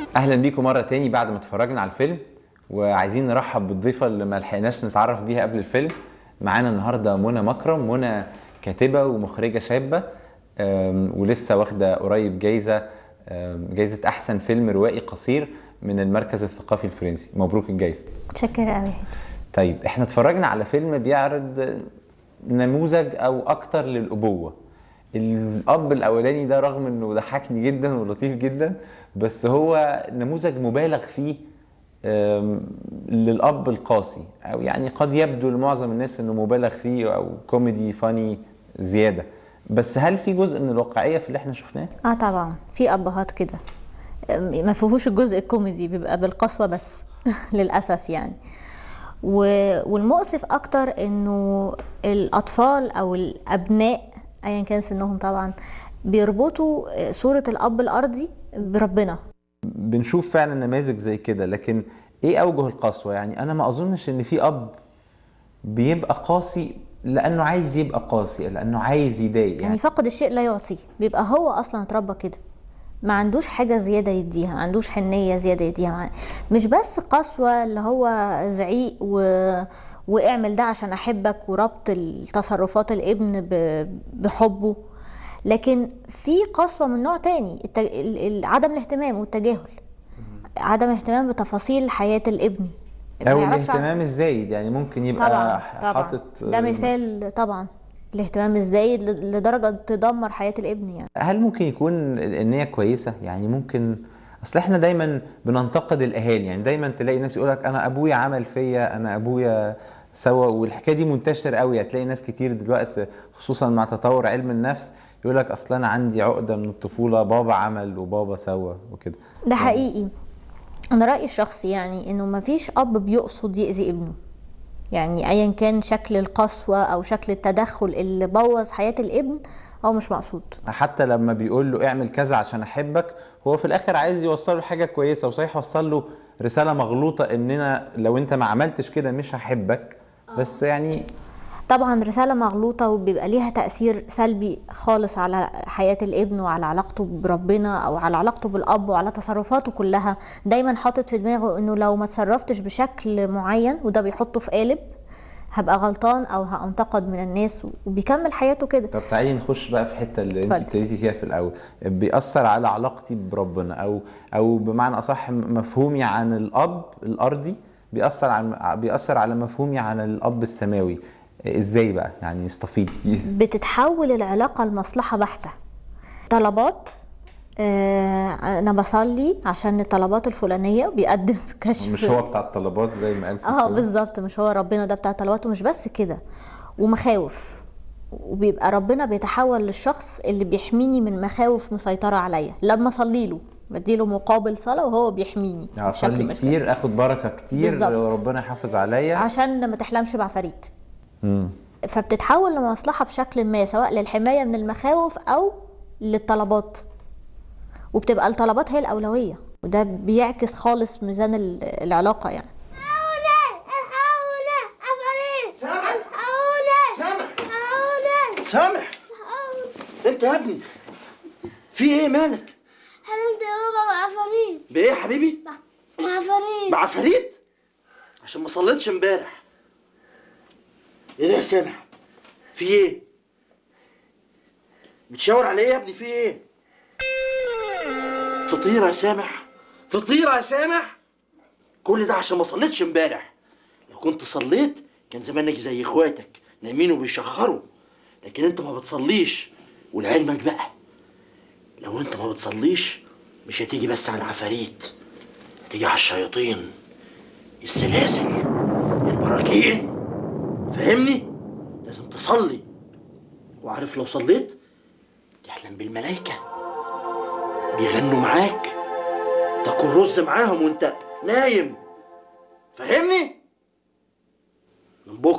اهلا بيكم مره تاني بعد ما اتفرجنا على الفيلم وعايزين نرحب بالضيفه اللي ما لحقناش نتعرف بيها قبل الفيلم معانا النهارده منى مكرم منى كاتبه ومخرجه شابه أم، ولسه واخده قريب جايزه أم، جايزه احسن فيلم روائي قصير من المركز الثقافي الفرنسي مبروك الجايزه متشكرة قوي هادي طيب احنا اتفرجنا على فيلم بيعرض نموذج او اكتر للابوه الاب الاولاني ده رغم انه ضحكني جدا ولطيف جدا بس هو نموذج مبالغ فيه آم، للاب القاسي او يعني قد يبدو لمعظم الناس انه مبالغ فيه او كوميدي فاني زياده بس هل في جزء من الواقعيه في اللي احنا شفناه اه طبعا في ابهات كده أم، ما فيهوش الجزء الكوميدي بيبقى بالقسوة بس للأسف يعني و... والمؤسف أكتر إنه الأطفال أو الأبناء أيا كان سنهم طبعا بيربطوا صورة الأب الأرضي بربنا بنشوف فعلا نماذج زي كده لكن ايه اوجه القسوه يعني انا ما اظنش ان في اب بيبقى قاسي لانه عايز يبقى قاسي لانه عايز يضايق يعني يعني فقد الشيء لا يعطيه بيبقى هو اصلا اتربى كده ما عندوش حاجه زياده يديها ما عندوش حنيه زياده يديها مع- مش بس قسوه اللي هو زعيق و... واعمل ده عشان احبك وربط التصرفات الابن ب... بحبه لكن في قسوه من نوع تاني الت... ال- ال- عدم الاهتمام والتجاهل عدم اهتمام بتفاصيل حياه الابن ما او يعرفش عن- الاهتمام الزايد يعني ممكن يبقى طبعا طبعا حاطط ده مثال طبعا الاهتمام الزايد ل- لدرجه تدمر حياه الابن يعني هل ممكن يكون النية كويسة؟ يعني ممكن اصل احنا دايما بننتقد الاهالي يعني دايما تلاقي ناس يقولك انا ابويا عمل فيا انا ابويا سوى والحكايه دي منتشر قوي هتلاقي ناس كتير دلوقتي خصوصا مع تطور علم النفس يقولك اصل انا عندي عقده من الطفوله بابا عمل وبابا سوى وكده ده حقيقي انا رايي الشخصي يعني انه مفيش اب بيقصد يأذي ابنه يعني ايا كان شكل القسوه او شكل التدخل اللي بوظ حياه الابن هو مش مقصود حتى لما بيقول له اعمل كذا عشان احبك هو في الاخر عايز يوصل له حاجه كويسه وصحيح وصل له رساله مغلوطه اننا لو انت ما عملتش كده مش هحبك بس يعني طبعا رسالة مغلوطة وبيبقى ليها تأثير سلبي خالص على حياة الابن وعلى علاقته بربنا أو على علاقته بالأب وعلى تصرفاته كلها دايما حاطط في دماغه إنه لو ما تصرفتش بشكل معين وده بيحطه في قالب هبقى غلطان أو هأنتقد من الناس وبيكمل حياته كده طب تعالي نخش بقى في الحته اللي انت اتفضل. ابتديتي فيها في الاول بيأثر على علاقتي بربنا او او بمعنى اصح مفهومي عن الاب الارضي بيأثر على بيأثر على مفهومي عن الاب السماوي ازاي بقى يعني استفيدي بتتحول العلاقة لمصلحة بحتة طلبات آه أنا بصلي عشان الطلبات الفلانية بيقدم كشف مش هو بتاع الطلبات زي ما قال في اه الفيلم. بالظبط مش هو ربنا ده بتاع طلبات ومش بس كده ومخاوف وبيبقى ربنا بيتحول للشخص اللي بيحميني من مخاوف مسيطرة عليا لما اصلي له بديله مقابل صلاة وهو بيحميني يعني بشكل اصلي مش كتير اخد بركه كتير بالظبط. ربنا يحافظ عليا عشان ما تحلمش بعفاريت مم. فبتتحول لمصلحة بشكل ما سواء للحماية من المخاوف أو للطلبات وبتبقى الطلبات هي الأولوية وده بيعكس خالص ميزان ال- العلاقة يعني الحقونا الحقونا عفاريت سامح الحقونا سامح الحقونا سامح الحقونا انت يا ابني في ايه مالك حلمت يا بابا بعفاريت بايه يا حبيبي بعفاريت بعفاريت عشان ما صليتش امبارح ايه ده يا سامح في ايه بتشاور على ايه يا ابني في ايه فطيره يا سامح فطيره يا سامح كل ده عشان ما صليتش امبارح لو كنت صليت كان زمانك زي اخواتك نايمين وبيشخروا لكن انت ما بتصليش ولعلمك بقى لو انت ما بتصليش مش هتيجي بس على العفاريت تيجي على الشياطين السلاسل البراكين فاهمني لازم تصلي وعارف لو صليت تحلم بالملائكة بيغنوا معاك تاكل رز معاهم وانت نايم فاهمني من بكره